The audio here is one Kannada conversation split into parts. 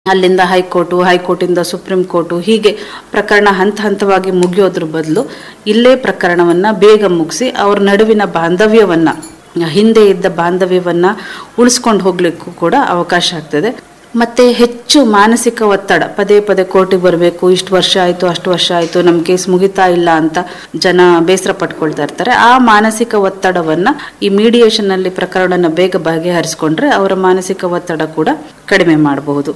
ಅಲ್ಲಿಂದ ಹೈಕೋರ್ಟು ಹೈಕೋರ್ಟಿಂದ ಸುಪ್ರೀಂ ಕೋರ್ಟು ಹೀಗೆ ಪ್ರಕರಣ ಹಂತ ಹಂತವಾಗಿ ಮುಗಿಯೋದ್ರ ಬದಲು ಇಲ್ಲೇ ಪ್ರಕರಣವನ್ನ ಬೇಗ ಮುಗಿಸಿ ಅವ್ರ ನಡುವಿನ ಬಾಂಧವ್ಯವನ್ನ ಹಿಂದೆ ಇದ್ದ ಬಾಂಧವ್ಯವನ್ನ ಉಳಿಸ್ಕೊಂಡು ಹೋಗ್ಲಿಕ್ಕೂ ಕೂಡ ಅವಕಾಶ ಆಗ್ತದೆ ಮತ್ತೆ ಹೆಚ್ಚು ಮಾನಸಿಕ ಒತ್ತಡ ಪದೇ ಪದೇ ಕೋರ್ಟಿಗೆ ಬರಬೇಕು ಇಷ್ಟು ವರ್ಷ ಆಯ್ತು ಅಷ್ಟು ವರ್ಷ ಆಯ್ತು ನಮ್ಮ ಕೇಸ್ ಮುಗಿತಾ ಇಲ್ಲ ಅಂತ ಜನ ಬೇಸರ ಪಟ್ಕೊಳ್ತಾ ಇರ್ತಾರೆ ಆ ಮಾನಸಿಕ ಒತ್ತಡವನ್ನ ಈ ಮೀಡಿಯೇಷನ್ ಅಲ್ಲಿ ಪ್ರಕರಣನ ಬೇಗ ಬಗೆಹರಿಸ್ಕೊಂಡ್ರೆ ಅವರ ಮಾನಸಿಕ ಒತ್ತಡ ಕೂಡ ಕಡಿಮೆ ಮಾಡಬಹುದು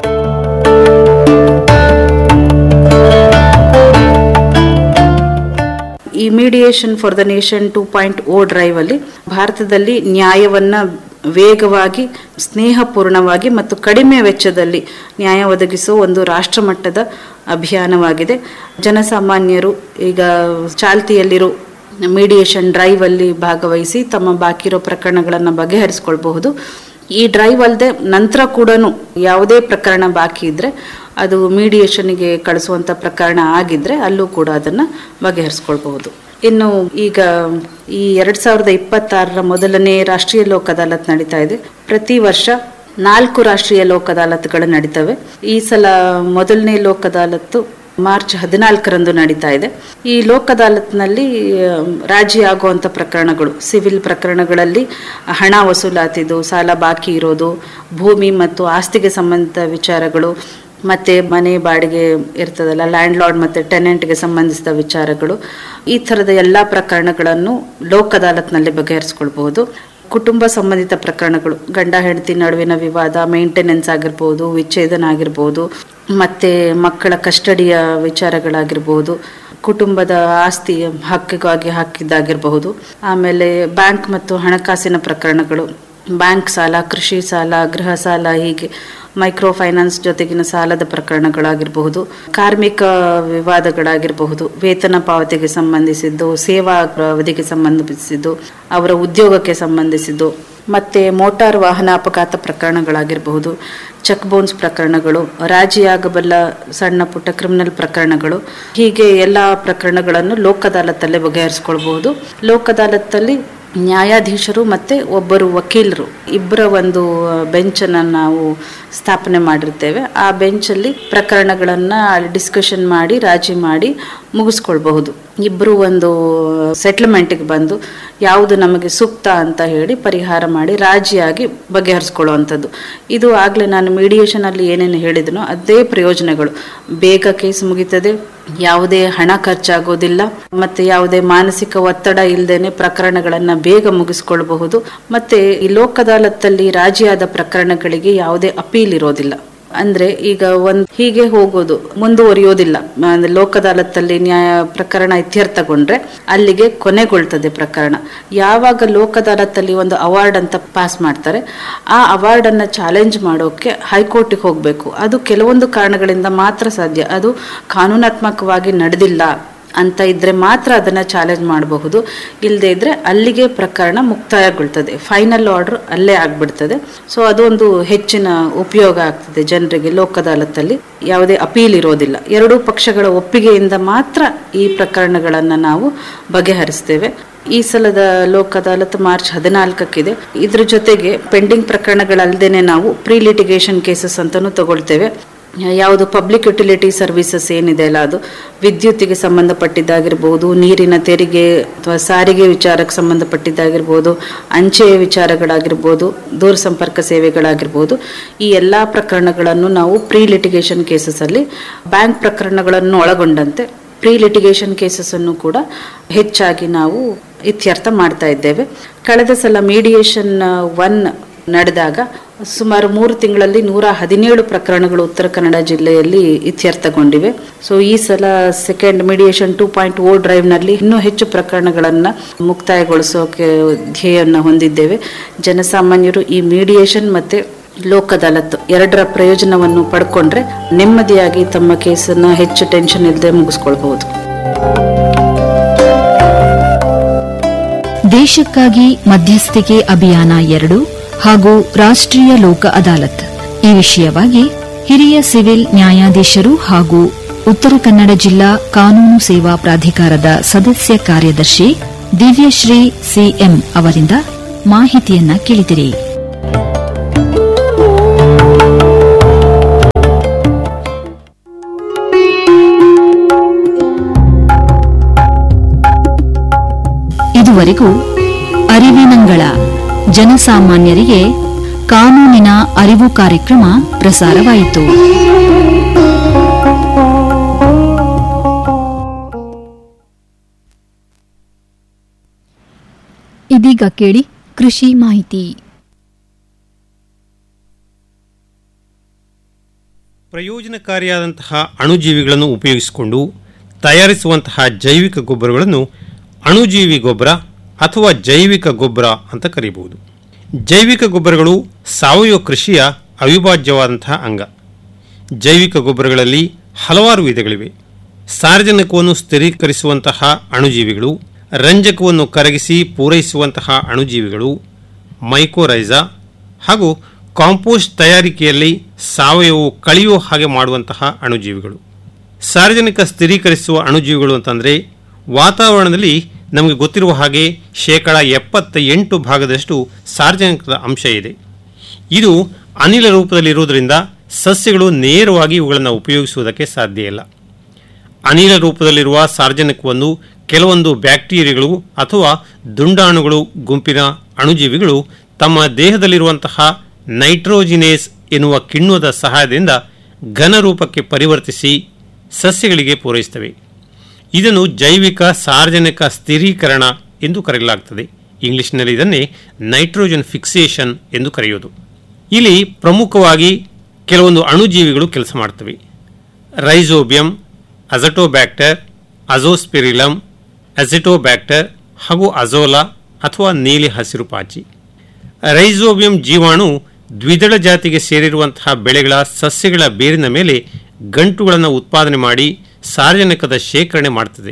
ಈ mediation for the nation two point O drive ಅಲ್ಲಿ ಭಾರತದಲ್ಲಿ ನ್ಯಾಯವನ್ನ ವೇಗವಾಗಿ ಸ್ನೇಹಪೂರ್ಣವಾಗಿ ಮತ್ತು ಕಡಿಮೆ ವೆಚ್ಚದಲ್ಲಿ ನ್ಯಾಯ ಒದಗಿಸುವ ಒಂದು ರಾಷ್ಟ್ರಮಟ್ಟದ ಅಭಿಯಾನವಾಗಿದೆ ಜನಸಾಮಾನ್ಯರು ಈಗ ಚಾಲ್ತಿಯಲ್ಲಿರೋ ಮೀಡಿಯೇಷನ್ ಡ್ರೈವ್ ಅಲ್ಲಿ ಭಾಗವಹಿಸಿ ತಮ್ಮ ಬಾಕಿ ಇರೋ ಪ್ರಕರಣಗಳನ್ನು ಬಗೆಹರಿಸ್ಕೊಳ್ಬಹುದು ಈ ಡ್ರೈವ್ ಅಲ್ಲದೆ ನಂತರ ಕೂಡ ಯಾವುದೇ ಪ್ರಕರಣ ಬಾಕಿ ಇದ್ರೆ ಅದು ಮೀಡಿಯೇಷನ್ಗೆ ಕಳಿಸುವಂತ ಪ್ರಕರಣ ಆಗಿದ್ರೆ ಅಲ್ಲೂ ಕೂಡ ಅದನ್ನ ಬಗೆಹರಿಸ್ಕೊಳ್ಬಹುದು ಇನ್ನು ಈಗ ಈ ಎರಡ್ ಸಾವಿರದ ಇಪ್ಪತ್ತಾರರ ಮೊದಲನೇ ರಾಷ್ಟ್ರೀಯ ಲೋಕ್ ಅದಾಲತ್ ನಡೀತಾ ಇದೆ ಪ್ರತಿ ವರ್ಷ ನಾಲ್ಕು ರಾಷ್ಟ್ರೀಯ ಲೋಕ್ ಅದಾಲತ್ಗಳು ನಡೀತವೆ ಈ ಸಲ ಮೊದಲನೇ ಲೋಕ್ ಅದಾಲತ್ತು ಮಾರ್ಚ್ ಹದಿನಾಲ್ಕರಂದು ನಡೀತಾ ಇದೆ ಈ ಲೋಕ್ ಅದಾಲತ್ನಲ್ಲಿ ರಾಜಿ ಆಗುವಂತ ಪ್ರಕರಣಗಳು ಸಿವಿಲ್ ಪ್ರಕರಣಗಳಲ್ಲಿ ಹಣ ವಸೂಲಾತಿದು ಸಾಲ ಬಾಕಿ ಇರೋದು ಭೂಮಿ ಮತ್ತು ಆಸ್ತಿಗೆ ಸಂಬಂಧಿತ ವಿಚಾರಗಳು ಮತ್ತೆ ಮನೆ ಬಾಡಿಗೆ ಇರ್ತದಲ್ಲ ಲ್ಯಾಂಡ್ ಲಾರ್ಡ್ ಮತ್ತೆ ಟೆನೆಂಟ್ಗೆ ಸಂಬಂಧಿಸಿದ ವಿಚಾರಗಳು ಈ ಥರದ ಎಲ್ಲಾ ಪ್ರಕರಣಗಳನ್ನು ಲೋಕ್ ಅದಾಲತ್ನಲ್ಲಿ ಬಗೆಹರಿಸ್ಕೊಳ್ಬಹುದು ಕುಟುಂಬ ಸಂಬಂಧಿತ ಪ್ರಕರಣಗಳು ಗಂಡ ಹೆಂಡತಿ ನಡುವಿನ ವಿವಾದ ಮೇಂಟೆನೆನ್ಸ್ ಆಗಿರ್ಬೋದು ವಿಚ್ಛೇದನ ಆಗಿರ್ಬೋದು ಮತ್ತೆ ಮಕ್ಕಳ ಕಸ್ಟಡಿಯ ವಿಚಾರಗಳಾಗಿರ್ಬೋದು ಕುಟುಂಬದ ಆಸ್ತಿ ಹಕ್ಕಿಗಾಗಿ ಹಾಕಿದ್ದಾಗಿರಬಹುದು ಆಮೇಲೆ ಬ್ಯಾಂಕ್ ಮತ್ತು ಹಣಕಾಸಿನ ಪ್ರಕರಣಗಳು ಬ್ಯಾಂಕ್ ಸಾಲ ಕೃಷಿ ಸಾಲ ಗೃಹ ಸಾಲ ಹೀಗೆ ಮೈಕ್ರೋ ಫೈನಾನ್ಸ್ ಜೊತೆಗಿನ ಸಾಲದ ಪ್ರಕರಣಗಳಾಗಿರಬಹುದು ಕಾರ್ಮಿಕ ವಿವಾದಗಳಾಗಿರಬಹುದು ವೇತನ ಪಾವತಿಗೆ ಸಂಬಂಧಿಸಿದ್ದು ಸೇವಾ ಅವಧಿಗೆ ಸಂಬಂಧಿಸಿದ್ದು ಅವರ ಉದ್ಯೋಗಕ್ಕೆ ಸಂಬಂಧಿಸಿದ್ದು ಮತ್ತೆ ಮೋಟಾರ್ ವಾಹನ ಅಪಘಾತ ಪ್ರಕರಣಗಳಾಗಿರಬಹುದು ಚೆಕ್ ಬೌನ್ಸ್ ಪ್ರಕರಣಗಳು ರಾಜಿಯಾಗಬಲ್ಲ ಸಣ್ಣ ಪುಟ್ಟ ಕ್ರಿಮಿನಲ್ ಪ್ರಕರಣಗಳು ಹೀಗೆ ಎಲ್ಲ ಪ್ರಕರಣಗಳನ್ನು ಲೋಕ್ ಅದಾಲತ್ತಲ್ಲೇ ಬಗೆಹರಿಸ್ಕೊಳ್ಬಹುದು ಲೋಕ್ ಅದಾಲತ್ತಲ್ಲಿ ನ್ಯಾಯಾಧೀಶರು ಮತ್ತೆ ಒಬ್ಬರು ವಕೀಲರು ಇಬ್ಬರ ಒಂದು ಬೆಂಚನ್ನು ನಾವು ಸ್ಥಾಪನೆ ಮಾಡಿರ್ತೇವೆ ಆ ಬೆಂಚಲ್ಲಿ ಪ್ರಕರಣಗಳನ್ನ ಡಿಸ್ಕಷನ್ ಮಾಡಿ ರಾಜಿ ಮಾಡಿ ಮುಗಿಸ್ಕೊಳ್ಬಹುದು ಇಬ್ಬರು ಒಂದು ಸೆಟ್ಲ್ಮೆಂಟ್ಗೆ ಬಂದು ಯಾವುದು ನಮಗೆ ಸೂಕ್ತ ಅಂತ ಹೇಳಿ ಪರಿಹಾರ ಮಾಡಿ ರಾಜಿಯಾಗಿ ಬಗೆಹರಿಸ್ಕೊಳ್ಳುವಂಥದ್ದು ಇದು ಆಗಲೇ ನಾನು ಮೀಡಿಯೇಷನ್ ಅಲ್ಲಿ ಏನೇನು ಹೇಳಿದನೋ ಅದೇ ಪ್ರಯೋಜನಗಳು ಬೇಗ ಕೇಸ್ ಮುಗಿತದೆ ಯಾವುದೇ ಹಣ ಖರ್ಚಾಗೋದಿಲ್ಲ ಮತ್ತೆ ಯಾವುದೇ ಮಾನಸಿಕ ಒತ್ತಡ ಇಲ್ಲದೇನೆ ಪ್ರಕರಣಗಳನ್ನ ಬೇಗ ಮುಗಿಸ್ಕೊಳ್ಬಹುದು ಮತ್ತೆ ಈ ಲೋಕ್ ಅದಾಲತ್ತಲ್ಲಿ ರಾಜಿಯಾದ ಪ್ರಕರಣಗಳಿಗೆ ಯಾವುದೇ ಅಪೀಲ್ ಇರೋದಿಲ್ಲ ಅಂದ್ರೆ ಈಗ ಒಂದ್ ಹೀಗೆ ಹೋಗೋದು ಮುಂದುವರಿಯೋದಿಲ್ಲ ಅಂದ್ರೆ ಲೋಕ್ ಅದಾಲತ್ತಲ್ಲಿ ನ್ಯಾಯ ಪ್ರಕರಣ ಇತ್ಯರ್ಥಗೊಂಡ್ರೆ ಅಲ್ಲಿಗೆ ಕೊನೆಗೊಳ್ತದೆ ಪ್ರಕರಣ ಯಾವಾಗ ಲೋಕ್ ಅದಾಲತ್ತಲ್ಲಿ ಒಂದು ಅವಾರ್ಡ್ ಅಂತ ಪಾಸ್ ಮಾಡ್ತಾರೆ ಆ ಅವಾರ್ಡ್ ಅನ್ನ ಚಾಲೆಂಜ್ ಮಾಡೋಕೆ ಹೈಕೋರ್ಟಿಗೆ ಹೋಗ್ಬೇಕು ಅದು ಕೆಲವೊಂದು ಕಾರಣಗಳಿಂದ ಮಾತ್ರ ಸಾಧ್ಯ ಅದು ಕಾನೂನಾತ್ಮಕವಾಗಿ ನಡೆದಿಲ್ಲ ಅಂತ ಇದ್ರೆ ಮಾತ್ರ ಅದನ್ನ ಚಾಲೆಂಜ್ ಮಾಡಬಹುದು ಇಲ್ಲದೆ ಇದ್ರೆ ಅಲ್ಲಿಗೆ ಪ್ರಕರಣ ಮುಕ್ತಾಯಗೊಳ್ತದೆ ಫೈನಲ್ ಆರ್ಡರ್ ಅಲ್ಲೇ ಆಗ್ಬಿಡ್ತದೆ ಸೊ ಅದೊಂದು ಹೆಚ್ಚಿನ ಉಪಯೋಗ ಆಗ್ತದೆ ಜನರಿಗೆ ಲೋಕ್ ಅದಾಲತ್ತಲ್ಲಿ ಯಾವುದೇ ಅಪೀಲ್ ಇರೋದಿಲ್ಲ ಎರಡೂ ಪಕ್ಷಗಳ ಒಪ್ಪಿಗೆಯಿಂದ ಮಾತ್ರ ಈ ಪ್ರಕರಣಗಳನ್ನ ನಾವು ಬಗೆಹರಿಸ್ತೇವೆ ಈ ಸಲದ ಲೋಕ್ ಅದಾಲತ್ ಮಾರ್ಚ್ ಹದಿನಾಲ್ಕಕ್ಕಿದೆ ಇದ್ರ ಜೊತೆಗೆ ಪೆಂಡಿಂಗ್ ಪ್ರಕರಣಗಳಲ್ಲದೇನೆ ನಾವು ಪ್ರೀ ಲಿಟಿಗೇಷನ್ ಕೇಸಸ್ ಅಂತಾನು ತಗೊಳ್ತೇವೆ ಯಾವುದು ಪಬ್ಲಿಕ್ ಯುಟಿಲಿಟಿ ಸರ್ವಿಸಸ್ ಏನಿದೆ ಅಲ್ಲ ಅದು ವಿದ್ಯುತ್ತಿಗೆ ಸಂಬಂಧಪಟ್ಟಿದ್ದಾಗಿರ್ಬೋದು ನೀರಿನ ತೆರಿಗೆ ಅಥವಾ ಸಾರಿಗೆ ವಿಚಾರಕ್ಕೆ ಸಂಬಂಧಪಟ್ಟಿದ್ದಾಗಿರ್ಬೋದು ಅಂಚೆಯ ವಿಚಾರಗಳಾಗಿರ್ಬೋದು ದೂರಸಂಪರ್ಕ ಸೇವೆಗಳಾಗಿರ್ಬೋದು ಈ ಎಲ್ಲ ಪ್ರಕರಣಗಳನ್ನು ನಾವು ಪ್ರೀ ಲಿಟಿಗೇಷನ್ ಕೇಸಸ್ ಅಲ್ಲಿ ಬ್ಯಾಂಕ್ ಪ್ರಕರಣಗಳನ್ನು ಒಳಗೊಂಡಂತೆ ಪ್ರೀ ಲಿಟಿಗೇಷನ್ ಕೇಸಸ್ ಅನ್ನು ಕೂಡ ಹೆಚ್ಚಾಗಿ ನಾವು ಇತ್ಯರ್ಥ ಮಾಡ್ತಾ ಇದ್ದೇವೆ ಕಳೆದ ಸಲ ಮೀಡಿಯೇಷನ್ ಒನ್ ನಡೆದಾಗ ಸುಮಾರು ಮೂರು ತಿಂಗಳಲ್ಲಿ ನೂರ ಹದಿನೇಳು ಪ್ರಕರಣಗಳು ಉತ್ತರ ಕನ್ನಡ ಜಿಲ್ಲೆಯಲ್ಲಿ ಇತ್ಯರ್ಥಗೊಂಡಿವೆ ಸೊ ಈ ಸಲ second mediation two point O ಡ್ರೈವ್ನಲ್ಲಿ ಇನ್ನೂ ಹೆಚ್ಚು ಪ್ರಕರಣಗಳನ್ನು ಮುಕ್ತಾಯಗೊಳಿಸೋಕೆ ಧ್ಯೇಯವನ್ನು ಹೊಂದಿದ್ದೇವೆ ಜನಸಾಮಾನ್ಯರು ಈ ಮೀಡಿಯೇಷನ್ ಮತ್ತೆ ಲೋಕ್ ಅದಾಲತ್ ಎರಡರ ಪ್ರಯೋಜನವನ್ನು ಪಡ್ಕೊಂಡ್ರೆ ನೆಮ್ಮದಿಯಾಗಿ ತಮ್ಮ ಕೇಸನ್ನು ಹೆಚ್ಚು ಟೆನ್ಷನ್ ಇಲ್ಲದೆ ಮುಗಿಸ್ಕೊಳ್ಬಹುದು ದೇಶಕ್ಕಾಗಿ ಮಧ್ಯಸ್ಥಿಕೆ ಅಭಿಯಾನ ಎರಡು ಹಾಗೂ ರಾಷ್ಟ್ರೀಯ ಲೋಕ ಅದಾಲತ್ ಈ ವಿಷಯವಾಗಿ ಹಿರಿಯ ಸಿವಿಲ್ ನ್ಯಾಯಾಧೀಶರು ಹಾಗೂ ಉತ್ತರ ಕನ್ನಡ ಜಿಲ್ಲಾ ಕಾನೂನು ಸೇವಾ ಪ್ರಾಧಿಕಾರದ ಸದಸ್ಯ ಕಾರ್ಯದರ್ಶಿ ದಿವ್ಯಶ್ರೀ ಸಿಎಂ ಅವರಿಂದ ಮಾಹಿತಿಯನ್ನ ಕೇಳಿದಿರಿ ಇದುವರೆಗೂ ಅರಿವಿನಂಗಳ ಜನಸಾಮಾನ್ಯರಿಗೆ ಕಾನೂನಿನ ಅರಿವು ಕಾರ್ಯಕ್ರಮ ಪ್ರಸಾರವಾಯಿತು ಇದೀಗ ಕೇಳಿ ಕೃಷಿ ಮಾಹಿತಿ ಪ್ರಯೋಜನಕಾರಿಯಾದಂತಹ ಅಣುಜೀವಿಗಳನ್ನು ಉಪಯೋಗಿಸಿಕೊಂಡು ತಯಾರಿಸುವಂತಹ ಜೈವಿಕ ಗೊಬ್ಬರಗಳನ್ನು ಅಣುಜೀವಿ ಗೊಬ್ಬರ ಅಥವಾ ಜೈವಿಕ ಗೊಬ್ಬರ ಅಂತ ಕರೆಯಬಹುದು ಜೈವಿಕ ಗೊಬ್ಬರಗಳು ಸಾವಯವ ಕೃಷಿಯ ಅವಿಭಾಜ್ಯವಾದಂತಹ ಅಂಗ ಜೈವಿಕ ಗೊಬ್ಬರಗಳಲ್ಲಿ ಹಲವಾರು ವಿಧಗಳಿವೆ ಸಾರ್ವಜನಿಕವನ್ನು ಸ್ಥಿರೀಕರಿಸುವಂತಹ ಅಣುಜೀವಿಗಳು ರಂಜಕವನ್ನು ಕರಗಿಸಿ ಪೂರೈಸುವಂತಹ ಅಣುಜೀವಿಗಳು ಮೈಕೋರೈಸಾ ಹಾಗೂ ಕಾಂಪೋಸ್ಟ್ ತಯಾರಿಕೆಯಲ್ಲಿ ಸಾವಯವ ಕಳೆಯುವ ಹಾಗೆ ಮಾಡುವಂತಹ ಅಣುಜೀವಿಗಳು ಸಾರ್ವಜನಿಕ ಸ್ಥಿರೀಕರಿಸುವ ಅಣುಜೀವಿಗಳು ಅಂತಂದರೆ ವಾತಾವರಣದಲ್ಲಿ ನಮಗೆ ಗೊತ್ತಿರುವ ಹಾಗೆ ಶೇಕಡ ಎಪ್ಪತ್ತ ಎಂಟು ಭಾಗದಷ್ಟು ಸಾರ್ವಜನಿಕದ ಅಂಶ ಇದೆ ಇದು ಅನಿಲ ರೂಪದಲ್ಲಿರುವುದರಿಂದ ಸಸ್ಯಗಳು ನೇರವಾಗಿ ಇವುಗಳನ್ನು ಉಪಯೋಗಿಸುವುದಕ್ಕೆ ಸಾಧ್ಯ ಇಲ್ಲ ಅನಿಲ ರೂಪದಲ್ಲಿರುವ ಸಾರ್ವಜನಿಕವನ್ನು ಕೆಲವೊಂದು ಬ್ಯಾಕ್ಟೀರಿಯಾಗಳು ಅಥವಾ ದುಂಡಾಣುಗಳು ಗುಂಪಿನ ಅಣುಜೀವಿಗಳು ತಮ್ಮ ದೇಹದಲ್ಲಿರುವಂತಹ ನೈಟ್ರೋಜಿನೇಸ್ ಎನ್ನುವ ಕಿಣ್ವದ ಸಹಾಯದಿಂದ ಘನ ರೂಪಕ್ಕೆ ಪರಿವರ್ತಿಸಿ ಸಸ್ಯಗಳಿಗೆ ಪೂರೈಸುತ್ತವೆ ಇದನ್ನು ಜೈವಿಕ ಸಾರ್ವಜನಿಕ ಸ್ಥಿರೀಕರಣ ಎಂದು ಕರೆಯಲಾಗುತ್ತದೆ ಇಂಗ್ಲಿಷ್ನಲ್ಲಿ ಇದನ್ನೇ ನೈಟ್ರೋಜನ್ ಫಿಕ್ಸೇಷನ್ ಎಂದು ಕರೆಯೋದು ಇಲ್ಲಿ ಪ್ರಮುಖವಾಗಿ ಕೆಲವೊಂದು ಅಣುಜೀವಿಗಳು ಕೆಲಸ ಮಾಡ್ತವೆ ರೈಸೋಬಿಯಂ ಅಜಟೋಬ್ಯಾಕ್ಟರ್ ಅಜೋಸ್ಪಿರಿಲಮ್ ಅಜಿಟೋಬ್ಯಾಕ್ಟರ್ ಹಾಗೂ ಅಜೋಲಾ ಅಥವಾ ನೀಲಿ ಹಸಿರು ಪಾಚಿ ರೈಸೋಬಿಯಂ ಜೀವಾಣು ದ್ವಿದಳ ಜಾತಿಗೆ ಸೇರಿರುವಂತಹ ಬೆಳೆಗಳ ಸಸ್ಯಗಳ ಬೇರಿನ ಮೇಲೆ ಗಂಟುಗಳನ್ನು ಉತ್ಪಾದನೆ ಮಾಡಿ ಸಾರ್ವಜನಿಕದ ಶೇಖರಣೆ ಮಾಡುತ್ತದೆ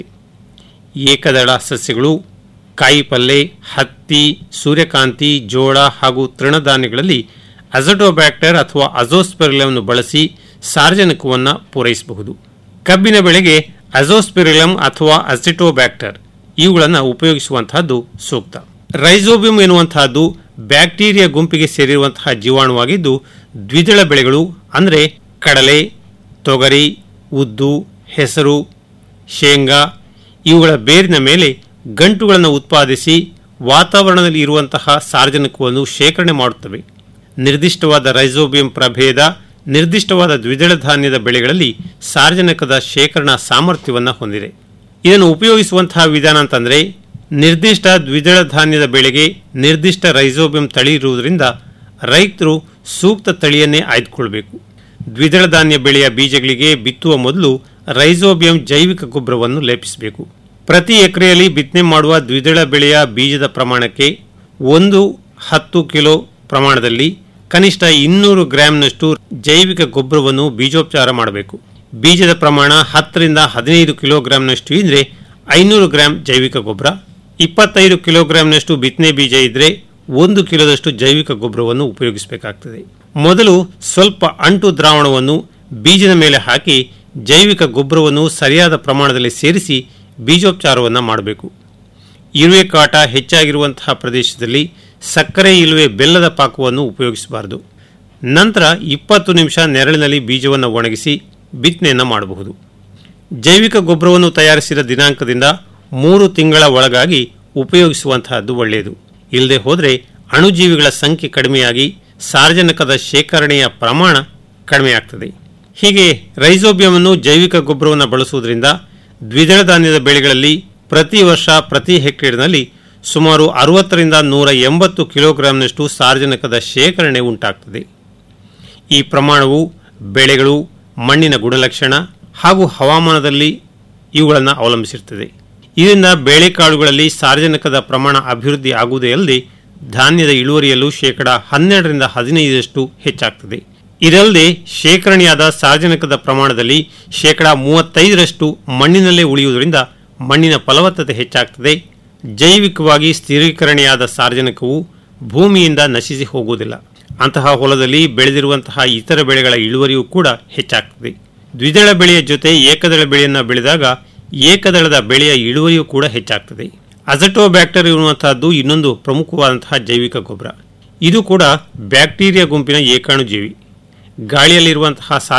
ಏಕದಳ ಸಸ್ಯಗಳು ಕಾಯಿಪಲ್ಲೆ ಹತ್ತಿ ಸೂರ್ಯಕಾಂತಿ ಜೋಳ ಹಾಗೂ ತೃಣಧಾನ್ಯಗಳಲ್ಲಿ ಅಜಟೋಬ್ಯಾಕ್ಟರ್ ಅಥವಾ ಅಜೋಸ್ಪೆರಿಲಮ್ನು ಬಳಸಿ ಸಾರ್ವಜನಿಕವನ್ನು ಪೂರೈಸಬಹುದು ಕಬ್ಬಿನ ಬೆಳೆಗೆ ಅಜೋಸ್ಪೆರಿಲಮ್ ಅಥವಾ ಅಸಿಟೋಬ್ಯಾಕ್ಟರ್ ಇವುಗಳನ್ನು ಉಪಯೋಗಿಸುವಂತಹದ್ದು ಸೂಕ್ತ ರೈಸೋಬಿಯಂ ಎನ್ನುವಂತಹದ್ದು ಬ್ಯಾಕ್ಟೀರಿಯಾ ಗುಂಪಿಗೆ ಸೇರಿರುವಂತಹ ಜೀವಾಣುವಾಗಿದ್ದು ದ್ವಿದಳ ಬೆಳೆಗಳು ಅಂದರೆ ಕಡಲೆ ತೊಗರಿ ಉದ್ದು ಹೆಸರು ಶೇಂಗಾ ಇವುಗಳ ಬೇರಿನ ಮೇಲೆ ಗಂಟುಗಳನ್ನು ಉತ್ಪಾದಿಸಿ ವಾತಾವರಣದಲ್ಲಿ ಇರುವಂತಹ ಸಾರ್ವಜನಿಕವನ್ನು ಶೇಖರಣೆ ಮಾಡುತ್ತವೆ ನಿರ್ದಿಷ್ಟವಾದ ರೈಸೋಬಿಯಂ ಪ್ರಭೇದ ನಿರ್ದಿಷ್ಟವಾದ ದ್ವಿದಳ ಧಾನ್ಯದ ಬೆಳೆಗಳಲ್ಲಿ ಸಾರ್ವಜನಿಕದ ಶೇಖರಣಾ ಸಾಮರ್ಥ್ಯವನ್ನು ಹೊಂದಿದೆ ಇದನ್ನು ಉಪಯೋಗಿಸುವಂತಹ ವಿಧಾನ ಅಂತಂದರೆ ನಿರ್ದಿಷ್ಟ ದ್ವಿದಳ ಧಾನ್ಯದ ಬೆಳೆಗೆ ನಿರ್ದಿಷ್ಟ ರೈಸೋಬಿಯಂ ತಳಿ ಇರುವುದರಿಂದ ರೈತರು ಸೂಕ್ತ ತಳಿಯನ್ನೇ ಆಯ್ದುಕೊಳ್ಬೇಕು ದ್ವಿದಳ ಧಾನ್ಯ ಬೆಳೆಯ ಬೀಜಗಳಿಗೆ ಬಿತ್ತುವ ಮೊದಲು ರೈಸೋಬಿಯಂ ಜೈವಿಕ ಗೊಬ್ಬರವನ್ನು ಲೇಪಿಸಬೇಕು ಪ್ರತಿ ಎಕರೆಯಲ್ಲಿ ಬಿತ್ತನೆ ಮಾಡುವ ದ್ವಿದಳ ಬೆಳೆಯ ಬೀಜದ ಪ್ರಮಾಣಕ್ಕೆ ಒಂದು ಹತ್ತು ಕಿಲೋ ಪ್ರಮಾಣದಲ್ಲಿ ಕನಿಷ್ಠ ಇನ್ನೂರು ಗ್ರಾಂನಷ್ಟು ಜೈವಿಕ ಗೊಬ್ಬರವನ್ನು ಬೀಜೋಪಚಾರ ಮಾಡಬೇಕು ಬೀಜದ ಪ್ರಮಾಣ ಹತ್ತರಿಂದ ಹದಿನೈದು ಕಿಲೋಗ್ರಾಂನಷ್ಟು ಇದ್ರೆ ಐನೂರು ಗ್ರಾಂ ಜೈವಿಕ ಗೊಬ್ಬರ ಇಪ್ಪತ್ತೈದು ಕಿಲೋಗ್ರಾಂನಷ್ಟು ಬಿತ್ತನೆ ಬೀಜ ಇದ್ರೆ ಒಂದು ಕಿಲೋದಷ್ಟು ಜೈವಿಕ ಗೊಬ್ಬರವನ್ನು ಉಪಯೋಗಿಸಬೇಕಾಗ್ತದೆ ಮೊದಲು ಸ್ವಲ್ಪ ಅಂಟು ದ್ರಾವಣವನ್ನು ಬೀಜದ ಮೇಲೆ ಹಾಕಿ ಜೈವಿಕ ಗೊಬ್ಬರವನ್ನು ಸರಿಯಾದ ಪ್ರಮಾಣದಲ್ಲಿ ಸೇರಿಸಿ ಬೀಜೋಪಚಾರವನ್ನು ಮಾಡಬೇಕು ಇರುವೆ ಕಾಟ ಹೆಚ್ಚಾಗಿರುವಂತಹ ಪ್ರದೇಶದಲ್ಲಿ ಸಕ್ಕರೆ ಇಲ್ಲವೇ ಬೆಲ್ಲದ ಪಾಕವನ್ನು ಉಪಯೋಗಿಸಬಾರದು ನಂತರ ಇಪ್ಪತ್ತು ನಿಮಿಷ ನೆರಳಿನಲ್ಲಿ ಬೀಜವನ್ನು ಒಣಗಿಸಿ ಬಿತ್ತನೆಯನ್ನು ಮಾಡಬಹುದು ಜೈವಿಕ ಗೊಬ್ಬರವನ್ನು ತಯಾರಿಸಿದ ದಿನಾಂಕದಿಂದ ಮೂರು ತಿಂಗಳ ಒಳಗಾಗಿ ಉಪಯೋಗಿಸುವಂತಹದ್ದು ಒಳ್ಳೆಯದು ಇಲ್ಲದೆ ಹೋದರೆ ಅಣುಜೀವಿಗಳ ಸಂಖ್ಯೆ ಕಡಿಮೆಯಾಗಿ ಸಾರ್ವಜನಿಕದ ಶೇಖರಣೆಯ ಪ್ರಮಾಣ ಕಡಿಮೆಯಾಗ್ತದೆ ಹೀಗೆ ರೈಸೋಬಿಯಮನ್ನು ಜೈವಿಕ ಗೊಬ್ಬರವನ್ನು ಬಳಸುವುದರಿಂದ ದ್ವಿದಳ ಧಾನ್ಯದ ಬೆಳೆಗಳಲ್ಲಿ ಪ್ರತಿ ವರ್ಷ ಪ್ರತಿ ಹೆಕ್ಟೇರ್ನಲ್ಲಿ ಸುಮಾರು ಅರವತ್ತರಿಂದ ನೂರ ಎಂಬತ್ತು ಕಿಲೋಗ್ರಾಂನಷ್ಟು ಸಾರ್ವಜನಿಕದ ಶೇಖರಣೆ ಉಂಟಾಗ್ತದೆ ಈ ಪ್ರಮಾಣವು ಬೆಳೆಗಳು ಮಣ್ಣಿನ ಗುಣಲಕ್ಷಣ ಹಾಗೂ ಹವಾಮಾನದಲ್ಲಿ ಇವುಗಳನ್ನು ಅವಲಂಬಿಸಿರ್ತದೆ ಇದರಿಂದ ಬೇಳೆಕಾಳುಗಳಲ್ಲಿ ಸಾರ್ವಜನಿಕದ ಪ್ರಮಾಣ ಅಭಿವೃದ್ಧಿ ಆಗುವುದೇ ಅಲ್ಲದೆ ಧಾನ್ಯದ ಇಳುವರಿಯಲ್ಲೂ ಶೇಕಡ ಹನ್ನೆರಡರಿಂದ ಹದಿನೈದರಷ್ಟು ಹೆಚ್ಚಾಗ್ತದೆ ಇದಲ್ಲದೆ ಶೇಖರಣೆಯಾದ ಸಾರ್ವಜನಿಕದ ಪ್ರಮಾಣದಲ್ಲಿ ಶೇಕಡ ಮೂವತ್ತೈದರಷ್ಟು ಮಣ್ಣಿನಲ್ಲೇ ಉಳಿಯುವುದರಿಂದ ಮಣ್ಣಿನ ಫಲವತ್ತತೆ ಹೆಚ್ಚಾಗ್ತದೆ ಜೈವಿಕವಾಗಿ ಸ್ಥಿರೀಕರಣೆಯಾದ ಸಾರ್ವಜನಿಕವು ಭೂಮಿಯಿಂದ ನಶಿಸಿ ಹೋಗುವುದಿಲ್ಲ ಅಂತಹ ಹೊಲದಲ್ಲಿ ಬೆಳೆದಿರುವಂತಹ ಇತರ ಬೆಳೆಗಳ ಇಳುವರಿಯೂ ಕೂಡ ಹೆಚ್ಚಾಗ್ತದೆ ದ್ವಿದಳ ಬೆಳೆಯ ಜೊತೆ ಏಕದಳ ಬೆಳೆಯನ್ನು ಬೆಳೆದಾಗ ಏಕದಳದ ಬೆಳೆಯ ಇಳುವರಿಯೂ ಕೂಡ ಹೆಚ್ಚಾಗ್ತದೆ ಅಜಟೋಬ್ಯಾಕ್ಟರ್ ಎನ್ನುವಂತಹದ್ದು ಇನ್ನೊಂದು ಪ್ರಮುಖವಾದಂತಹ ಜೈವಿಕ ಗೊಬ್ಬರ ಇದು ಕೂಡ ಬ್ಯಾಕ್ಟೀರಿಯಾ ಗುಂಪಿನ ಏಕಾಣುಜೀವಿ ಗಾಳಿಯಲ್ಲಿರುವಂತಹ